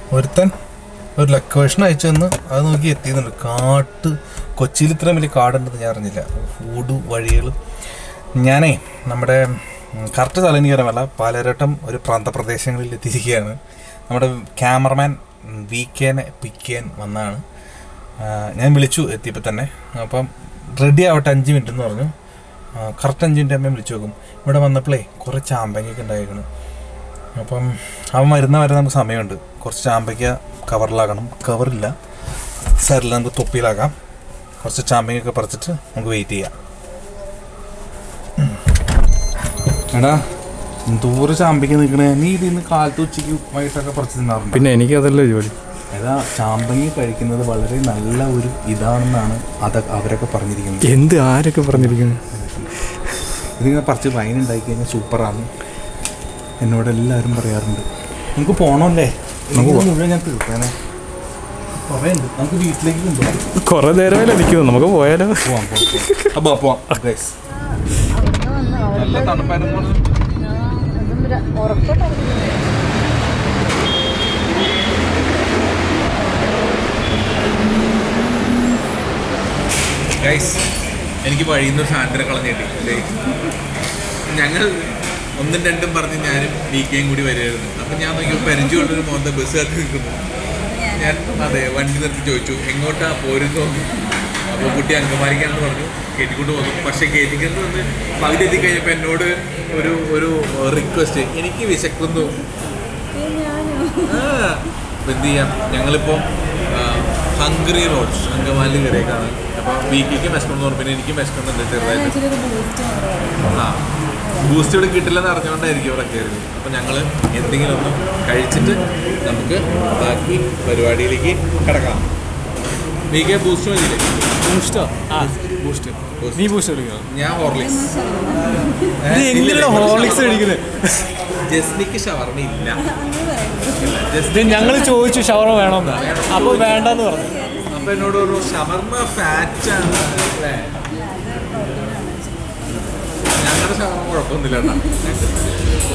ഒരുത്തൻ ഒരു ലൊക്കേഷൻ അയച്ചു തന്ന് അത് നോക്കി എത്തിയെന്നുണ്ട് കാട്ട് കൊച്ചിയിൽ ഇത്രയും വലിയ കാടുണ്ടെന്ന് ഞാൻ അറിഞ്ഞില്ല ഫൂഡ് വഴികൾ ഞാനേ നമ്മുടെ കറക്റ്റ് സ്ഥലം എനിക്ക് അറിയാമല്ല പാലരട്ടം ഒരു പ്രാന്തപ്രദേശങ്ങളിൽ എത്തിയിരിക്കുകയാണ് നമ്മുടെ ക്യാമറമാൻ വി കെനെ പിക്ക് ചെയ്യാൻ വന്നതാണ് ആ, ഞാൻ വിളിച്ചു എത്തിയപ്പോൾ തന്നെ അപ്പം റെഡി ആവട്ടെ അഞ്ച് മിനിറ്റ് എന്ന് പറഞ്ഞു കറക്റ്റ് അഞ്ച് മിനിറ്റ് ആകുമ്പോൾ വിളിച്ചു നോക്കും ഇവിടെ വന്നപ്പോഴേ കുറേ ചാമ്പങ്ങയൊക്കെ ഉണ്ടായിരിക്കണം അപ്പം അവൻ വരുന്ന വരെ നമുക്ക് സമയമുണ്ട് കുറച്ച് ചാമ്പയ്ക്ക കവറിലാക്കണം കവറില്ല സാരില്ല നമുക്ക് തൊപ്പിയിലാക്കാം കുറച്ച് ചാമ്പങ്ങയൊക്കെ പറിച്ചിട്ട് നമുക്ക് വെയിറ്റ് ചെയ്യാം എടാ എന്തോരം ചാമ്പയ്ക്ക നിൽക്കണേ നീ ഇതിൽ നിന്ന് കാലത്ത് ഉച്ചയ്ക്ക് വൈകിട്ടൊക്കെ പറിച്ച് തിന്നാറുണ്ട് പിന്നെ എനിക്ക് അതല്ലേ ജോലി ഏതാ ചാമ്പങ്ങ കഴിക്കുന്നത് വളരെ നല്ല ഒരു ഇതാണെന്നാണ് അത് അവരൊക്കെ പറഞ്ഞിരിക്കുന്നത് എന്ത് ആരൊക്കെ പറഞ്ഞിരിക്കുന്നു ഇതിങ്ങനെ പറിച്ച് വൈൻ ഉണ്ടാക്കി കഴിഞ്ഞാൽ സൂപ്പറാണ് എന്നോട് എല്ലാവരും പറയാറുണ്ട് നമുക്ക് പോണമല്ലേ നമുക്ക് മുഴുവൻ ഞാൻ തീർത്തേനെ കുറേ ഉണ്ട് നമുക്ക് വീട്ടിലേക്ക് കൊണ്ടുപോകാം കുറെ നേരമല്ലേ നിൽക്കുന്നു നമുക്ക് പോയാലോ പോവാം പോവാം അപ്പോൾ പോവാം ഗൈസ് നല്ല തണുപ്പായിരുന്നു ഗൈസ് എനിക്ക് വഴിയിൽ നിന്ന് സാൻഡ്ര കളഞ്ഞു കിട്ടി ഞങ്ങൾ ഒന്നും രണ്ടും പറഞ്ഞ് ഞാനും ഡി കെയും കൂടി വരികയായിരുന്നു അപ്പം ഞാൻ നോക്കിയപ്പോൾ പരിചയമുള്ളൊരു മോന്ത ബസ് കാത്ത് നിൽക്കുന്നു ഞാൻ അതെ വണ്ടി നിർത്തി ചോദിച്ചു എങ്ങോട്ടാ പോരുന്നു അപ്പോൾ കുട്ടി അങ്കമാലിക്കാന്ന് പറഞ്ഞു കയറ്റിക്കൊണ്ട് വന്നു പക്ഷേ കയറ്റിക്കൊണ്ട് വന്ന് പകുതി എത്തിക്കഴിഞ്ഞപ്പോൾ എന്നോട് ഒരു ഒരു റിക്വസ്റ്റ് എനിക്ക് വിശക്കുന്നു ആ, അപ്പൊ എന്ത് ചെയ്യാം ഞങ്ങളിപ്പോൾ ഹംഗ്രി റോഡ്സ് അങ്കമാലി കരയൊക്കെയാണ് അപ്പോൾ വീക്കിക്ക് വിശക്കണം എന്ന് പറഞ്ഞു പിന്നെ എനിക്കും വിശക്കുന്നുണ്ട് ചെറുതായിട്ട് ആ ബൂസ്റ്റ് ഇവിടെ കിട്ടില്ലെന്ന് അറിഞ്ഞുകൊണ്ടായിരിക്കും ഇവിടെ കയറിയത് അപ്പോൾ ഞങ്ങൾ എന്തെങ്കിലും ഒന്ന് കഴിച്ചിട്ട് നമുക്ക് ബാക്കി പരിപാടിയിലേക്ക് കിടക്കാം വീക്കെ ബൂസ്റ്റ് മതിയില്ലേ ബൂസ്റ്റോ ആ ബൂസ്റ്റ് നീ ബൂസ്റ്റ് എടുക്കണം ഞാൻ ഹോർലിക്സ് എങ്ങനെയാണ് ഹോർലിക്സ് അടിക്കുന്നത് ജസ്നിക്ക് ഷവർമ ഇല്ല ഇത് ഞങ്ങൾ ചോദിച്ചു ഷവർമ വേണമെന്നാ അപ്പോൾ വേണ്ടെന്ന് പറഞ്ഞു അപ്പൊ എന്നോട് ഒരു ഷവർമ ഫാറ്റ് ആണ് അല്ലേ ഞങ്ങളുടെ ഷവർമ കുഴപ്പമൊന്നുമില്ല കേട്ടോ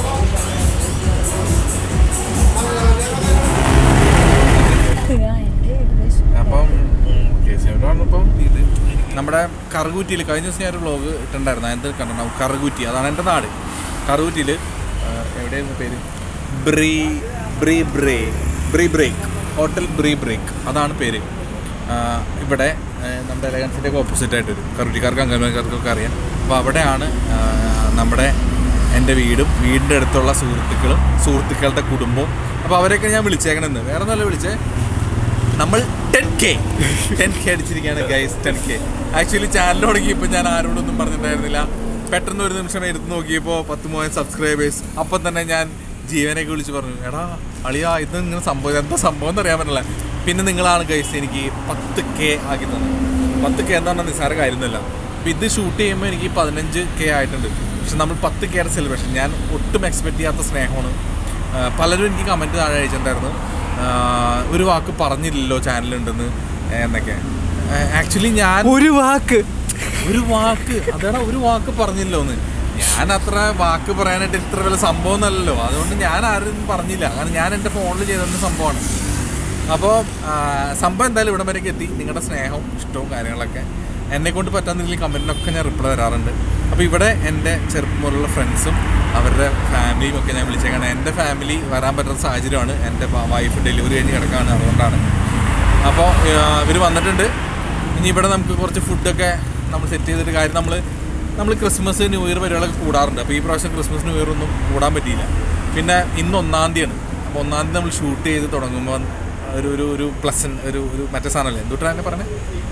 അപ്പം പറഞ്ഞപ്പം ഇത് നമ്മുടെ കറുകുറ്റിയിൽ കഴിഞ്ഞ ദിവസം ഞാൻ ഒരു വ്ളോഗ് ഇട്ടുണ്ടായിരുന്നു അതിൻ്റെ കണ്ടിട്ടുണ്ടാവും കറുകുറ്റി അതാണ് എൻ്റെ നാട് കറുകുറ്റിയിൽ എവിടെയായിരുന്നു പേര് ബ്രീ ബ്രീ ബ്രേ ബ്രീ ബ്രേക്ക് ഹോട്ടൽ ബ്രീ ബ്രേക്ക് അതാണ് പേര് ആ, ഇവിടെ ആ, നമ്മുടെ എലഗൻസിൻ്റെ ഒക്കെ ഓപ്പോസിറ്റ് ആയിട്ട് വരും കറുറ്റിക്കാർക്ക് അംഗൻവാടിക്കാർക്കൊക്കെ അറിയാം അപ്പോൾ അവിടെയാണ് ആ, നമ്മുടെ എൻ്റെ വീടും വീടിൻ്റെ അടുത്തുള്ള സുഹൃത്തുക്കളും സുഹൃത്തുക്കളുടെ കുടുംബവും അപ്പോൾ അവരെയൊക്കെ ഞാൻ വിളിച്ചേക്കണമെന്ന് വേറെ നല്ല വിളിച്ചേ നമ്മൾ ടെൻ കെ ടെൻ കെ അടിച്ചിരിക്കുകയാണ് guys ten K actually channel തുടങ്ങിയപ്പോൾ ഞാൻ ആരോടൊന്നും പറഞ്ഞിട്ടുണ്ടായിരുന്നില്ല പെട്ടെന്ന് ഒരു നിമിഷം എടുത്ത് നോക്കിയപ്പോൾ പത്ത് മൂവായിരം സബ്സ്ക്രൈബേഴ്സ് അപ്പം തന്നെ ഞാൻ ജീവനൊക്കെ വിളിച്ച് പറഞ്ഞു എടാ അളിയാ ഇത് ഇങ്ങനെ സംഭവം എന്താ സംഭവം എന്ന് അറിയാൻ പറ്റില്ല പിന്നെ നിങ്ങളാണ് ഗൈസ് എനിക്ക് പത്ത് കെ ആക്കി തന്നത് പത്ത് കെ എന്ന് പറഞ്ഞാൽ നിസ്സാര കാര്യമൊന്നുമല്ല അപ്പം ഇത് ഷൂട്ട് ചെയ്യുമ്പോൾ എനിക്ക് പതിനഞ്ച് കെ ആയിട്ടുണ്ട് പക്ഷെ നമ്മൾ പത്ത് കെയുടെ സെലിബ്രേഷൻ ഞാൻ ഒട്ടും എക്സ്പെക്ട് ചെയ്യാത്ത സ്നേഹമാണ് ആ, പലരും എനിക്ക് കമൻറ്റ് താഴെ അയച്ചിട്ടുണ്ടായിരുന്നു ആ, ഒരു വാക്ക് പറഞ്ഞില്ലല്ലോ ചാനലുണ്ടെന്ന് എന്നൊക്കെ ആക്ച്വലി ഞാൻ ഒരു വാക്ക് ഒരു വാക്ക് അതാണ് ഒരു വാക്ക് പറഞ്ഞില്ലോ എന്ന് ഞാൻ അത്ര വാക്ക് പറയാനായിട്ട് ഇത്ര വലിയ സംഭവം ഒന്നല്ലല്ലോ അതുകൊണ്ട് ഞാൻ ആരും പറഞ്ഞില്ല കാരണം ഞാൻ എൻ്റെ ഫോണിൽ ചെയ്തിരുന്ന സംഭവമാണ് അപ്പോൾ സംഭവം എന്തായാലും ഇവിടം വരെയൊക്കെ എത്തി നിങ്ങളുടെ സ്നേഹവും ഇഷ്ടവും കാര്യങ്ങളൊക്കെ എന്നെ കൊണ്ട് പറ്റാന്നില്ലെങ്കിൽ കമൻറ്റിനൊക്കെ ഞാൻ റിപ്ലൈ തരാറുണ്ട് അപ്പോൾ ഇവിടെ എൻ്റെ ചെറുപ്പം മുതലുള്ള ഫ്രണ്ട്സും അവരുടെ ഫാമിലിയും ഒക്കെ ഞാൻ വിളിച്ചേക്കാണ് എൻ്റെ ഫാമിലി വരാൻ പറ്റുന്ന സാഹചര്യമാണ് എൻ്റെ വൈഫ് ഡെലിവറി കഴിഞ്ഞ് കിടക്കുകയാണ് അതുകൊണ്ടാണ് അപ്പോൾ ഇവർ വന്നിട്ടുണ്ട് ഇനി ഇവിടെ നമുക്ക് കുറച്ച് ഫുഡൊക്കെ നമ്മൾ സെറ്റ് ചെയ്തിട്ട് കാര്യം നമ്മൾ നമ്മൾ ക്രിസ്മസ് ന്യൂ ഇയർ പരിപാടികളൊക്കെ കൂടാറുണ്ട് അപ്പോൾ ഈ പ്രാവശ്യം ക്രിസ്മസ് ന്യൂ ഇയർ ഒന്നും കൂടാൻ പറ്റിയില്ല പിന്നെ ഇന്ന് ഒന്നാം തീയതിയാണ് അപ്പോൾ ഒന്നാം തീയതി നമ്മൾ ഷൂട്ട് ചെയ്ത് തുടങ്ങുമ്പോൾ ഒരു ഒരു ഒരു പ്ലസ് ഒരു ഒരു മറ്റേ സാധനമല്ലേ എന്തുട്ടാ എന്നെ പറഞ്ഞത്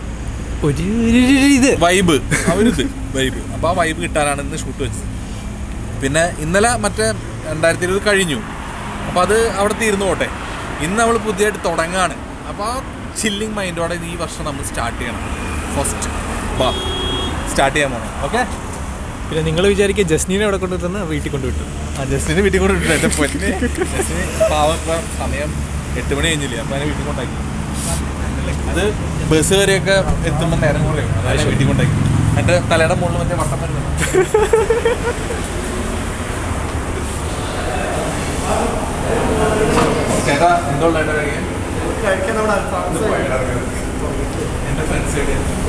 ഒരു ഒരു- ഒരു ഇത് വൈബ് അവരിത് വൈബ് അപ്പോൾ ആ വൈബ് കിട്ടാനാണ് ഇന്ന് ഷൂട്ട് വെച്ചത് പിന്നെ ഇന്നലെ മറ്റേ രണ്ടായിരത്തി ഇരുപത് കഴിഞ്ഞു അപ്പോൾ അത് അവിടെ തീർന്നു പോട്ടെ ഇന്ന് നമ്മൾ പുതിയതായിട്ട് തുടങ്ങാണ് അപ്പോൾ ആ ചില്ലിങ് മൈൻഡോടെ ഈ വർഷം നമ്മൾ സ്റ്റാർട്ട് ചെയ്യണം ഫസ്റ്റ് ബാ സ്റ്റാർട്ട് ചെയ്യാൻ പോകണം ഓക്കെ പിന്നെ നിങ്ങൾ വിചാരിക്കുക ജസ്നീനെ അവിടെ കൊണ്ടു തന്നെ വീട്ടിൽ കൊണ്ടുവിട്ടു ആ ജസ്റ്റിന് വീട്ടിൽ കൊണ്ട് വിട്ടു എൻ്റെ പൊന്നെ ജസ്റ്റിന് പാവം ഇപ്പം സമയം എട്ട് മണി കഴിഞ്ഞില്ലേ അപ്പോൾ അതിനെ വീട്ടിൽ കൊണ്ടാക്കി അത് ബസ് കയറിയൊക്കെ എത്തുമ്പോൾ നേരം കുറയും അതായത് വീട്ടിൽ കൊണ്ടാക്കി എൻ്റെ തലയുടെ മുകളിൽ മറ്റേ വട്ടം വരുന്നത് ചേട്ടാ എന്തുകൊണ്ടായിട്ട് കഴിക്കാൻ കഴിക്കാൻ അവിടെ അൽഫാംസ് എൻ്റെ ഫ്രണ്ട്സ്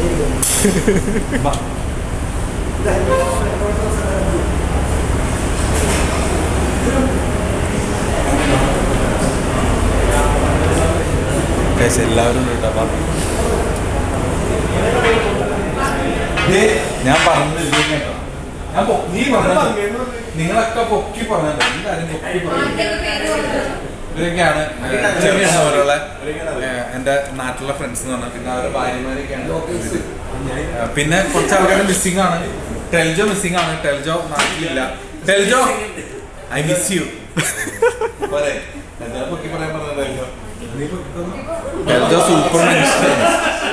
എല്ലാവരും ഉണ്ട് കേട്ടോ വാ. ദേ, ഞാൻ പറഞ്ഞത് ഇത് കേട്ടോ. ഞാൻ പൊ- നീ പറഞ്ഞത് നിങ്ങളൊക്കെ പൊക്കി പറഞ്ഞത് എല്ലാവരും പൊക്കി പറഞ്ഞു ഇവരൊക്കെയാണ് ചെറിയ അവരുള്ള എൻ്റെ നാട്ടിലുള്ള ഫ്രണ്ട്സ് എന്ന് പറഞ്ഞാൽ പിന്നെ അവരുടെ ഭാര്യമാരൊക്കെയാണ് ഇവര്. ഏഹ് പിന്നെ കുറച്ച് ആൾക്കാർ മിസ്സിംഗ് ആണ് ടെൽജോ മിസ്സിംഗ് ആണ് ടെൽജോ നാട്ടിലില്ല Teljo I miss you Teljo super മനുഷ്യനാണ്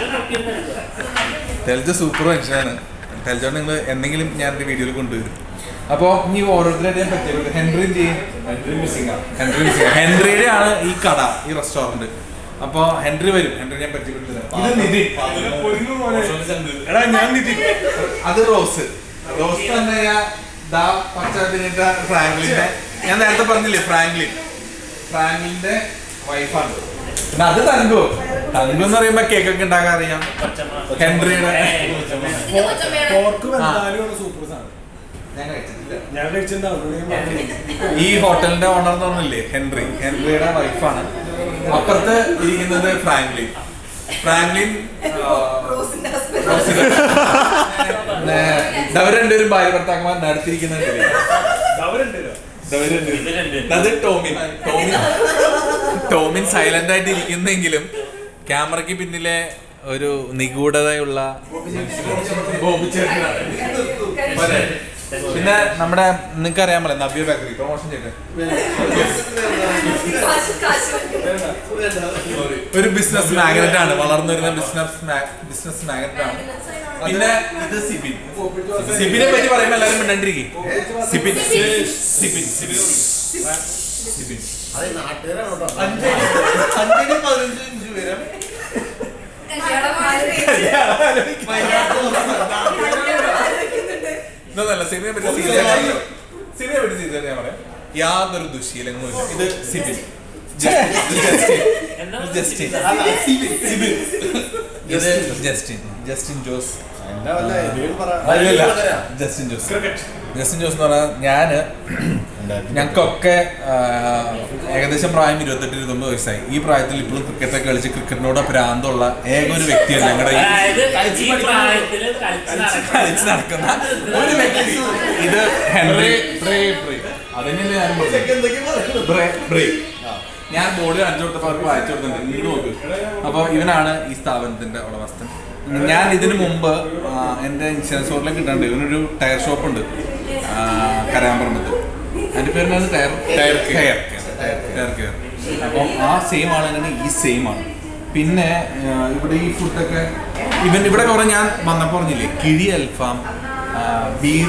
ടെൽജോ സൂപ്പർ മനുഷ്യനാണ് ടെൽജോ നിങ്ങൾ എന്തെങ്കിലും ഞാൻ എൻ്റെ വീഡിയോയിൽ കൊണ്ടുവരും അപ്പോൾ ഇനി ഓരോരുത്തരായിട്ട് ഞാൻ പറ്റിയത് ഹെൻറി ചെയ്യും ഹെൻറി മിസ്സിംഗ് ആണ് ഹെൻറി മിസ്സിംഗ് ഹെൻറിയുടെ ആണ് ഈ കട ഈ റെസ്റ്റോറൻറ്റ് അപ്പോൾ ഹെൻറി വരും ഹെൻറി ഞാൻ പരിചയപ്പെടുത്തുന്നത് ഇത് നിതിൻ എടാ ഞാൻ നിതിൻ അത് റോസ് റോസ് തന്നെ ഞാൻ ദാ പശ്ചാത്തലിട്ട ഫ്രാങ്ക്ലിന്റെ ഞാൻ നേരത്തെ പറഞ്ഞില്ലേ ഫ്രാങ്ക്ലിൻ ഫ്രാങ്ക്ലിന്റെ വൈഫാണ് പിന്നെ അത് തങ്കു തങ്കു എന്ന് പറയുമ്പോ കേക്ക് ഒക്കെ ഉണ്ടാക്കാൻ അറിയാം ഹെൻറിയുടെ പോർക്ക് വെന്താലും സൂപ്പർ സാധനം ഞാൻ കഴിച്ചിട്ടില്ല ഞാൻ കഴിച്ചിട്ടുണ്ടാവും ഈ ഹോട്ടലിന്റെ ഓണർ എന്ന് പറഞ്ഞില്ലേ ഹെൻറി ഹെൻറിയുടെ വൈഫാണ് അപ്പുറത്ത് ഇരിക്കുന്നത് ഫ്രാങ്ക്ലിൻ ഫ്രാങ്ക്ലിൻ ആ, റോസിന്റെ- പിന്നെ ഇതവർ രണ്ടുപേരും ഭാര്യ ഭർത്താക്കന്മാർ നടത്തിയിരിക്കുന്നുണ്ട് അത് ടോമിൻ ടോമിൻ ടോമിൻ സൈലന്റ് ആയിട്ട് ഇരിക്കുന്നെങ്കിലും ക്യാമറയ്ക്ക് പിന്നിലെ ഒരു നിഗൂഢതയുള്ള ബോബിച്ചേട്ടനാണ്. പോരെ? പിന്നെ നമ്മുടെ നിങ്ങൾക്ക് അറിയാമല്ലോ നവ്യ ബേക്കറി പ്രൊമോഷൻ ചെയ്തേ ഒരു ബിസിനസ് മാഗ്നറ്റ് ആണ് വളർന്നു വരുന്ന ബിസിനസ് ബിസിനസ് മാഗ്നറ്റ് ആണ് പിന്നെ ഇത് സിബിൻ സിബിനെ പറ്റി പറയുമ്പോൾ എല്ലാവരും മിണ്ടാണ്ടിരിക്കും സിബിൻ സിബിൻ സിബിൻ സിബിൻ അഞ്ചടി പതിനഞ്ച് ഇഞ്ച് വരും ഇതൊന്നല്ല സിബിനെ പറ്റി സീരിയസ് സിബിനെ പറ്റി സീരിയസ് ഞാൻ പറയാം യാതൊരു ദുശീലങ്ങളും ഇല്ല ഇത് സിബിൻ ജസ്റ്റിൻ ജസ്റ്റിൻ ഇത് ജസ്റ്റിൻ ജസ്റ്റിൻ ജോസ് എന്താ വല്ല എന്തെങ്കിലും പറ അല്ലല്ല ജസ്റ്റിൻ ജോസ് ജസ്റ്റിൻ ജോസ് എന്ന് പറഞ്ഞാൽ ഞാന് ഞങ്ങൾക്കൊക്കെ ആ, ഏകദേശം പ്രായം ഇരുപത്തെട്ട് ഇരുപത്തൊമ്പത് വയസ്സായി ഈ പ്രായത്തിൽ ഇപ്പോഴും ക്രിക്കറ്റൊക്കെ കളിച്ച് ക്രിക്കറ്റിനോട് ഭ്രാന്തമുള്ള ഏക ഒരു വ്യക്തിയാണ് ഞങ്ങളുടെ ഈ അതായത് ഈ പ്രായത്തില് കളിച്ച് കളിച്ച് നടക്കുന്ന ഒരു വ്യക്തി ഇത് ഹെൻറി ബ്രേ ബ്രേ അതന്നെയല്ലേ ഞാൻ പറഞ്ഞത് ബ്രേ ബ്രേ ഞാൻ ബോർഡിൽ അഞ്ചു കൊടുത്തപ്പോൾ അവർക്ക് വായിച്ചു കൊടുക്കുന്നുണ്ട് ഇങ്ങോട്ട് നോക്ക് അപ്പോൾ ഇവനാണ് ഈ സ്ഥാപനത്തിന്റെ ഉടമസ്ഥൻ ഞാൻ ഇതിനു മുമ്പ് ആ, എൻ്റെ ഇൻഷുറൻസ് ഹോട്ടലിൽ കിട്ടാണ്ട് ഇവനൊരു ടയർ ഷോപ്പ് ഉണ്ട് ആ, കരാമ്പറമ്പത്ത് അതിന്റെ പേരിനാണ് tyre tyre care tyre care അപ്പം ആ സെയിം ആണ് തന്നെ ഈ സെയിം ആണ് പിന്നെ ആ, ഇവിടെ ഈ ഫുഡൊക്കെ ഇവൻ ഇവിടെ കുറെ ഞാൻ വന്നപ്പോൾ പറഞ്ഞില്ലേ കിഴി അൽഫാം ആ, ബീർ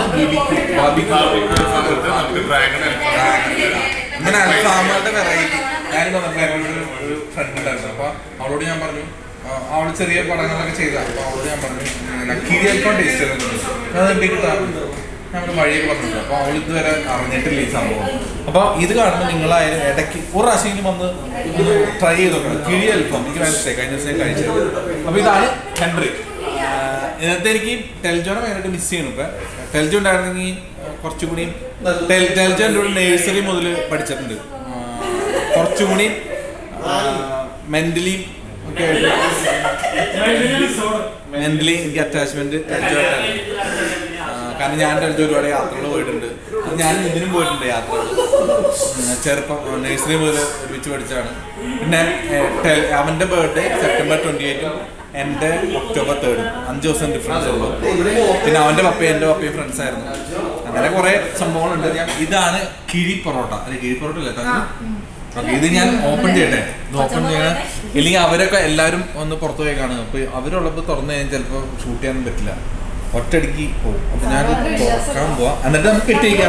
ഇങ്ങനെ അൽഫാമുകളുടെ വെറൈറ്റി ഞാനിപ്പോ ഒരു ഒരു ഫ്രണ്ട് ഉണ്ടായിരുന്നു അപ്പൊ അവളോട് ഞാൻ പറഞ്ഞു ആ, അവള് ചെറിയ പടങ്ങളൊക്കെ ചെയ്ത അപ്പൊ അവളോട് ഞാൻ പറഞ്ഞു ഇങ്ങനെ കിഴി അൽഫാം ടേസ്റ്റ് ചെയ്തിട്ടുണ്ട് അത് എന്തെങ്കിലും ഞങ്ങൾ വഴിയൊക്കെ പറഞ്ഞിട്ടുണ്ട് അപ്പൊ അവൾ ഇതുവരെ അറിഞ്ഞിട്ടില്ല ഈ സംഭവം അപ്പൊ ഇത് കാണുമ്പോൾ നിങ്ങളായാലും ഇടയ്ക്ക് ഒരു പ്രാവശ്യം വന്ന് ട്രൈ ചെയ്ത് നോക്കണം കിഴി അൽഫാം എനിക്ക് മനസ്സിലായി കഴിഞ്ഞ ദിവസം ഞാൻ കഴിച്ചത് അപ്പൊ ഇതാണ് ഹെൻറി ആഹ് ഇതിനകത്ത് എനിക്ക് ടെൽജോനെ ഭയങ്കരമായിട്ട് മിസ് ചെയ്യണം ഇപ്പൊ ടെൽജോ ഉണ്ടായിരുന്നെങ്കിൽ കുറച്ചും കൂടി ടെൽ- ടെൽജോ എൻ്റെ കൂടെ നേഴ്സറി മുതൽ പഠിച്ചിട്ടുണ്ട് ആഹ് കുറച്ചും കൂടി മെന്റലി ഒക്കെ മെന്റലി എനിക്ക് അറ്റാച്ച്മെന്റ് ടെൽജോ കാരണം ഞാൻ ടെൽജോ ഒരുപാട് യാത്രകൾ പോയിട്ടുണ്ട് അത് ഞാൻ ഇതിനും പോയിട്ടുണ്ട് യാത്രകൾ ഉം, ചെറുപ്പം നഴ്സറി മുതൽ ഒരുമിച്ച് പഠിച്ചാണ് പിന്നെ ഏഹ്, ടെൽ- അവന്റെ ബർത്ത്ഡേ സെപ്റ്റംബർ ട്വന്റി എയ്റ്റും എൻ്റെ ഒക്ടോബർ തേർഡും അഞ്ച് ദിവസം ഡിഫറൻസ് ഉള്ളൂ പിന്നെ അവന്റെ പപ്പയും എൻ്റെ പപ്പയും ഫ്രണ്ട്സ് ആയിരുന്നു അങ്ങനെ കുറെ സംഭവങ്ങളുണ്ട് ഞാൻ ഇതാണ് കിഴി പൊറോട്ട അല്ലെ കിഴി പൊറോട്ട അല്ലേ താങ്കൾ? ഓക്കേ, ഇത് ഞാൻ ഓപ്പൺ ചെയ്യട്ടെ ഇത് ഓപ്പൺ ചെയ്യണ ഇല്ലെങ്കിൽ അവരൊക്കെ എല്ലാവരും ഒന്ന് പുറത്തു പോയി കാണുക അപ്പൊ അവരുള്ളപ്പോൾ തുറന്നു കഴിഞ്ഞാൽ ചിലപ്പോൾ ഷൂട്ട് ചെയ്യാനും പറ്റില്ല ഒറ്റയടിക്ക് പോകും അപ്പൊ ഞാൻ തുറക്കാൻ പോവാ എന്നിട്ട് നമുക്ക് കെട്ടിയേക്കാം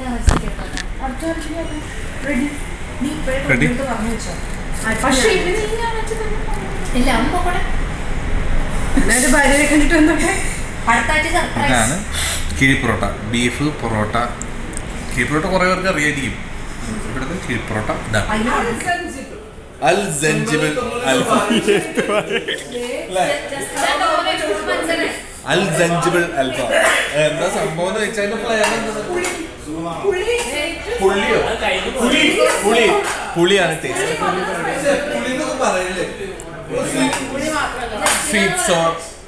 Ready? പക്ഷേ ഇവന് ഞാൻ വെച്ചത് ഇല്ല അവൻ പോകട്ടെ എന്നാലും ഭാര്യയെ കണ്ടിട്ട് എന്തൊക്കെ അടുത്ത ആഴ്ച സർപ്രൈസ് ഇതാണ് കിഴി പൊറോട്ട ബീഫ് പൊറോട്ട കിഴി പൊറോട്ട കുറേ പേർക്ക് അറിയായിരിക്കും ഇവിടുത്തെ കീഴ്പ്പൊറോട്ട ഇതാണ് അൽ ജഞ്ചിബിൾ അൽഫാം അൽ ജഞ്ചിബിൾ അൽഫാം എന്താ സംഭവം എന്ന് വെച്ചാൽ ഫ്ലേവർ പുള്ളിയോ അത് കഴിഞ്ഞു പുളി പുളി പുളിയാണ് ടേസ്റ്റ് പുള്ളിന്നൊക്കെ പറയില്ലേ സ്വീറ്റ് സോർ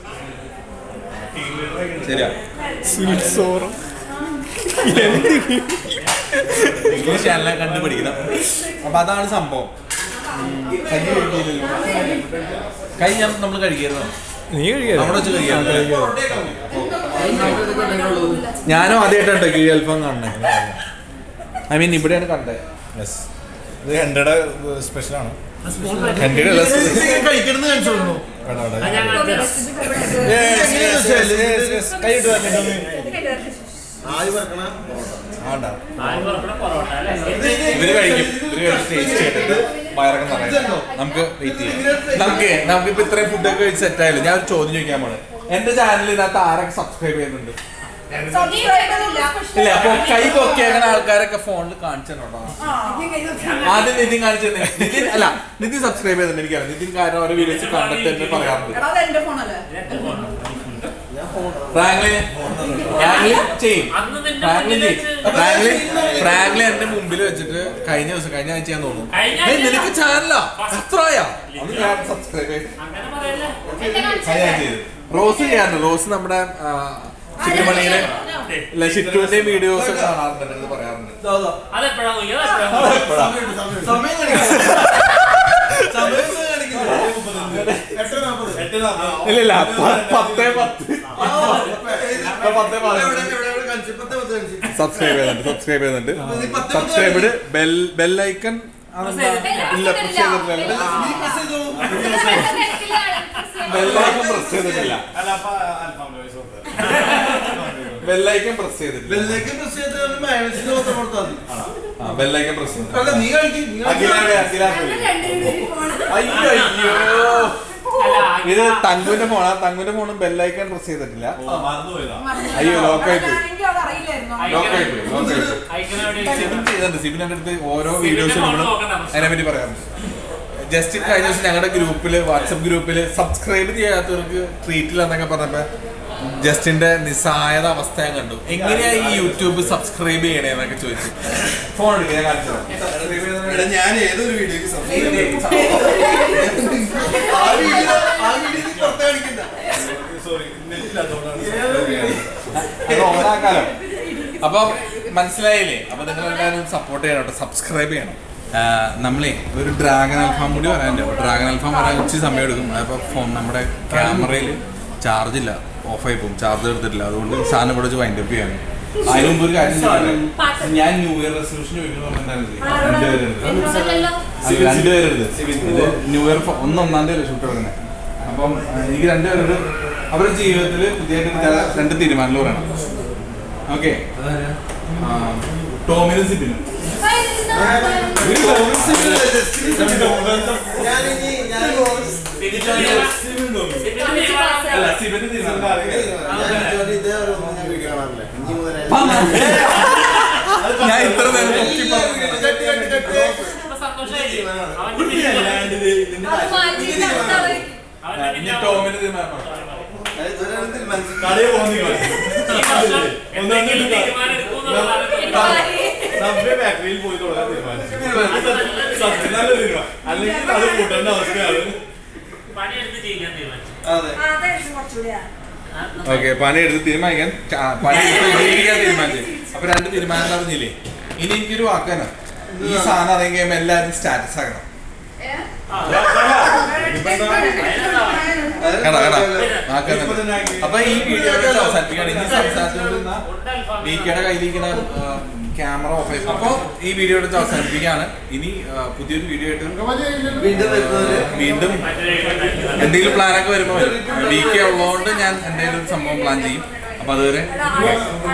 ശരിയാ സ്വീറ്റ് സോറും ഇംഗ്ലീഷ് എല്ലാം കണ്ടുപിടിക്കണം അപ്പൊ അതാണ് സംഭവം ഉം, കഞ്ഞി കഴിക്കില്ലല്ലോ കൈ ഞാൻ നമ്മൾ കഴിക്കരുതോ നീ കഴിക്കാതെ നമ്മുടെ വെച്ച് കഴിക്കാം ഞാനും ആദ്യമായിട്ടാണ് കീഴ് അൽഫാം കാണുന്നത് ഐ മീൻ ഇവിടെയാണ് കണ്ടത് യെസ് ഇത് ഹെൻഡയുടെ സ്പെഷ്യലാണ് എൻ്റെ കഴിക്കണമെന്ന് കാണിച്ചു കൊടുക്കണോ വേണ്ട വേണ്ട അത് ഞാൻ കാണിച്ചു തരാം. കൈയിട്ട് വന്നിട്ടൊന്ന് ആദ്യം വെക്കണ ആണ്ട ആര് പറഞ്ഞ പൊറോട്ട അല്ലേ ഇവര് കഴിക്കും ഇവര് കഴിച്ച് ടേസ്റ്റ് ചെയ്തിട്ട് വയറൊക്കെ നിറയും നമുക്ക് വെയിറ്റ് ചെയ്യാം നമുക്ക് നമുക്കിപ്പോ ഇത്രയും ഫുഡൊക്കെ കഴിച്ച് സെറ്റ് ആയല്ലോ ഞാൻ ഒരു ചോദ്യം ചോദിക്കാൻ പോണ് എന്റെ ചാനൽ ഇതിനകത്ത് ആരൊക്കെ സബ്സ്ക്രൈബ് ചെയ്യുന്നുണ്ട് ഇല്ല അപ്പൊ കൈ പൊക്കിയേക്കണ ആൾക്കാരൊക്കെ ഫോണിൽ കാണിച്ചിട്ടുണ്ടോ ആദ്യം നിതിൻ കാണിച്ചു തന്നെ നിതിൻ അല്ല നിതിൻ സബ്സ്ക്രൈബ് ചെയ്തിട്ടുണ്ട് എനിക്കറിയാം നിതിൻ കാരണം ഓരോ വീഡിയോസ് കണ്ടിട്ട് എന്ന് പറയാറുണ്ട് ഫ്രാങ്ക്ലിൻ ഫ്രാങ്ക്ലിൻ ചെയ്യും അന്ന് നിന്റെ ഫ്രാങ്ക്ലിൻ മുന്നിൽ ചെയ്യും വെച്ച് ഫ്രാങ്ക്ലിൻ ഫ്രാങ്ക്ലിൻ എന്റെ മുമ്പിൽ വെച്ചിട്ട് കഴിഞ്ഞ ദിവസം കഴിഞ്ഞ ആഴ്ച ഞാൻ തോന്നുന്നു കഴിഞ്ഞ ഏയ്, ആഴ്ച നിനക്ക് ചാനലാ എത്രയാ അന്ന് ഞാൻ സബ്സ്ക്രൈബ് ചെയ്തു അങ്ങനെ പറയല്ലേ അത് ഞാൻ ചെയ്തു റോസ് ചെയ്യാറുണ്ട് റോസ് നമ്മുടെ ആ, ചിറ്റുമണിയിലെ ഇല്ല ഷിറ്റുവിന്റെ വീഡിയോസ് ഒക്കെ കാണാറുണ്ട് എൻ്റെ അടുത്ത് പറയാറുണ്ട് അതെപ്പോഴാ നോക്കി അതെപ്പോഴാ സമയം കാണിക്കില്ല സമയം കാണിക്കില്ല എട്ട് നാപ്പത് എട്ട് നാപ്പത് ഇല്ല ഇല്ല പ- പത്തേ പത്ത് ഇപ്പൊ പത്തേ പതിനൊന്ന്. സബ്സ്ക്രൈബ് ചെയ്യുന്നുണ്ട് സബ്സ്ക്രൈബ് ചെയ്യുന്നുണ്ട് നീ പത്ത് സബ്സ്ക്രൈബ്ഡ് ബെൽ ബെൽ ഐക്കൺ ഇല്ല പ്രസ് ചെയ്തിട്ടില്ല ബെൽ ഐക്കൺ പ്രസ് ചെയ്തിട്ടില്ല അല്ല അപ്പൊ അൽഫാം വോയിസ് കൊടുത്തത് ബെൽ ഐക്കൺ പ്രസ് ചെയ്തിട്ടില്ല വെള്ളേക്ക് പ്രസ് ചെയ്തിട്ട് മയോണൈസിന് മാത്രം കൊടുത്താൽ മതി ആ ബെൽ ഐക്കൺ പ്രസ് ചെയ്തു അല്ല നീ കഴിക്കും നീ അഖിലാണ് അഖിലാണ് അയ്യോ അയ്യോ അല്ല ഇത് തങ്കുവിന്റെ ഫോണാ തങ്കുവിന്റെ ഫോണും ബെല്ലൈക്കൺ പ്രസ് ചെയ്തിട്ടില്ല മറന്നുപോയതാ അയ്യോ ലോക്കായി പോയി അറിയില്ലായിരുന്നു ലോക്കായി പോയി ലോക്കായി പോയി ഐക്കൺ എവിടെ സിബിൻ ചെയ്തിട്ടുണ്ട് സിബിൻ എൻ്റെ അടുത്ത് ഓരോ സിബിന്റെ വീഡിയോസും phone നമ്മൾ നോക്കണ്ട പ്രശ്നം. അതിനെ പറ്റി പറയാറുണ്ട് ജസ്റ്റ് കഴിഞ്ഞ ദിവസം ഞങ്ങളുടെ ഗ്രൂപ്പിൽ വാട്സപ്പ് ഗ്രൂപ്പിൽ സബ്സ്ക്രൈബ് ചെയ്യാത്തവർക്ക് ട്രീറ്റിൽ എന്നൊക്കെ പറഞ്ഞപ്പോ ജസ്റ്റിന്റെ നിസ്സഹായത അവസ്ഥ ഞാൻ കണ്ടു എങ്ങനെയാ ഈ യൂട്യൂബ് സബ്സ്ക്രൈബ് ചെയ്യണേന്നൊക്കെ ചോദിച്ചു ഫോൺ എടുക്കുക ഞാൻ കാണിച്ചു തരാം. എടാ ഞാൻ ഏതൊരു വീഡിയോക്ക് ആ വീഡിയോ ആ വീഡിയോ നീ പുറത്ത് കാണിക്കണ്ട സോറി നെറ്റില്ലാത്തോണ്ടാണ് അത് ഓണാക്കാലോ അപ്പൊ മനസ്സിലായില്ലേ അപ്പൊ നിങ്ങൾ എല്ലാവരും സപ്പോർട്ട് ചെയ്യണം കേട്ടോ സബ്സ്ക്രൈബ് ചെയ്യണം ആ, നമ്മളേ ഒരു ഡ്രാഗൺ അൽഫാം കൂടി വരാനുണ്ട് അപ്പോൾ ഡ്രാഗൺ അൽഫാം വരാൻ ഇച്ചിരി സമയം എടുക്കും അപ്പോൾ ഫോൺ നമ്മുടെ ക്യാമറയിൽ ചാർജ് ഇല്ല ഓഫായി പോകും ചാർജ് എടുത്തിട്ടില്ല അതുകൊണ്ട് സാധനം ഇവിടെ വെച്ച് വൈൻഡ് അപ്പ് ചെയ്യാനും അതിന് മുമ്പ് ഒരു കാര്യം ചോദിക്കട്ടെ? ഞാൻ ന്യൂ ഇയർ റെസൊല്യൂഷൻ രണ്ടുപേരുണ്ട് രണ്ടുപേരുണ്ട് ഇത് ന്യൂ ഇയർ ഫ- ഒന്ന് ഒന്നാം തീയതി ഷൂട്ട് എടുക്കുന്നത് അപ്പം ആ, എനിക്ക് രണ്ടുപേരുണ്ട് അവരുടെ ജീവിതത്തിൽ പുതിയതായിട്ട് ചില രണ്ട് തീരുമാനങ്ങൾ പറയണം ഓക്കെ ടോമിനും സിബിനും ഞാനിനി ഞാൻ അല്ല സിബിന്റെ തീരുമാനം ഞാൻ ഇതേ ഒരു ഒന്നും ഞാൻ വീഡിയോ കാണാറില്ല ഇനി മുതൽ ഞാൻ ഇത്ര നേരം നോക്കി പറഞ്ഞു. കട്ട് കട്ട് കട്ട് ഇപ്പൊ സന്തോഷമായില്ലേ അവന്റെ video- അവന്റെ ഇനി video- ടോമിന്റെ തീരുമാനം പറ. ഇതൊരാൾ തീരുമാനിച്ചു കടയിൽ പോകുന്ന ഈ വർഷം എന്തെങ്കിലും തീരുമാനം എടുക്കുമെന്നുള്ളതാണ് സബ്വേ ബാക്കറിയിൽ പോയി തുടങ്ങാൻ തീരുമാനിച്ചു സത്യം നല്ല തീരുമാനം അല്ലെങ്കിൽ അത് കൂട്ടേണ്ട അവസ്ഥയാണ് പണിയെടുത്ത് ചെയ്യാൻ തീരുമാനിച്ചു അതെ ഓക്കെ പണി എടുത്ത് തീരുമാനിക്കാൻ ച- പണി എടുത്ത് ജീവിക്കാൻ തീരുമാനിച്ചു അപ്പൊ രണ്ട് തീരുമാനം അറിഞ്ഞില്ലേ ഇനി എനിക്കൊരു വാക്കാനാ ഈ സാധനം അറിയാൻ കഴിയുമ്പോ എല്ലാവരും സ്റ്റാറ്റസ് ആക്കണം കേടാ കേടാ വാക്കാനുണ്ട് അപ്പൊ ഈ വീഡിയോ അവസാനിപ്പിക്കുകയാണ് ഇനി സംസാരിച്ചുകൊണ്ടിരുന്ന ഡി കെയുടെ കയ്യിലിരിക്കുന്ന ക്യാമറ ഓഫ് ആയി അപ്പൊ ഈ വീഡിയോ എടുത്ത് അവസാനിപ്പിക്കുകയാണ് ഇനി ആ, പുതിയൊരു വീഡിയോ ആയിട്ട് വീണ്ടും വരുന്നവര് വീണ്ടും എന്തെങ്കിലും പ്ലാനൊക്കെ വരുമ്പോൾ ഡി കെ ഉള്ളതുകൊണ്ട് ഞാൻ എന്തെങ്കിലും ഒരു സംഭവം പ്ലാൻ ചെയ്യും അപ്പൊ അതുവരെ